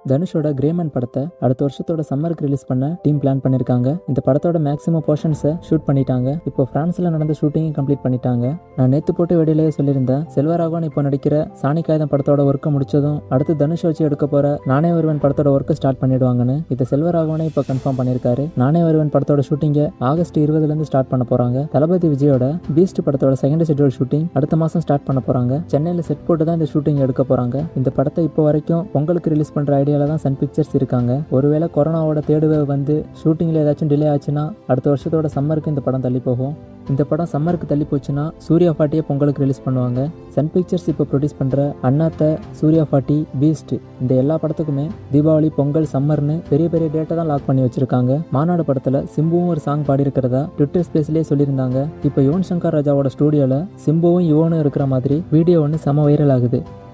தனுஷோட கிரேமன் படத்தை அடுத்த வருஷத்தோட சம்மருக்கு ரிலீஸ் பண்ண டீம் பிளான் பண்ணிருக்காங்க இந்த படத்தோட மேக்ஸிமம் போர்ஷன்ஸை ஷூட் பண்ணிட்டாங்க இப்போ பிரான்ஸ்ல நடந்த ஷூட்டிங்கும் கம்ப்ளீட் பண்ணிட்டாங்க நான் நேத்து போட்டு வெளியிலேயே சொல்லியிருந்தேன் செல்வராகவன் இப்போ நடிக்கிற சாணி காகிதம் படத்தோட ஒர்க்கை முடிச்சதும் அடுத்து தனுஷ் வச்சு எடுக்க போற நானே வருவன் படத்தோட ஒர்க்கை ஸ்டார்ட் பண்ணிடுவாங்கன்னு இதை செல்வராகவனே இப்போ கன்ஃபார்ம் பண்ணியிருக்காரு நானே வருவன் படத்தோட ஷூட்டிங்கை ஆகஸ்ட் இருபதுல இருந்து ஸ்டார்ட் பண்ண போறாங்க தளபதி விஜயோட பீஸ்ட் படத்தோட செகண்ட் ஷெட்யூல் ஷூட்டிங் அடுத்த மாசம் ஸ்டார்ட் பண்ண போறாங்க சென்னையில் செட் போட்டு தான் இந்த ஷூட்டிங் எடுக்க போறாங்க இந்த படத்தை இப்போ வரைக்கும் பொங்கலுக்கு ரிலீஸ் பண்ற ஐடியால தான் சன் பிக்சர்ஸ் இருக்காங்க ஒருவேளை கொரோனாவோட தேடுவே வந்து ஷூட்டிங்ல ஏதாச்சும் டிலே ஆச்சுன்னா அடுத்த வருஷத்தோட சம்மருக்கு இந்த படம் தள்ளி போகும் இந்த படம் சம்மருக்கு தள்ளி போச்சுன்னா சூர்யா ஃபாட்டியை பொங்கலுக்கு ரிலீஸ் பண்ணுவாங்க சன் பிக்சர்ஸ் இப்போ ப்ரொடியூஸ் பண்ணுற அண்ணாத்த சூர்யா ஃபாட்டி பீஸ்ட் இந்த எல்லா படத்துக்குமே தீபாவளி பொங்கல் சம்மர்னு பெரிய பெரிய டேட்டை தான் லாக் பண்ணி வச்சிருக்காங்க மாநாடு படத்தில் சிம்புவும் ஒரு சாங் பாடியிருக்கிறதா ட்விட்டர் ஸ்பேஸ்லேயே சொல்லியிருந்தாங்க இப்போ யுவன் சங்கர் ராஜாவோட ஸ்டூடியோவில் சிம்புவும் யுவனும் இருக்கிற மாதிரி வீடியோ ஒன்று செம வைரல் ஆகுது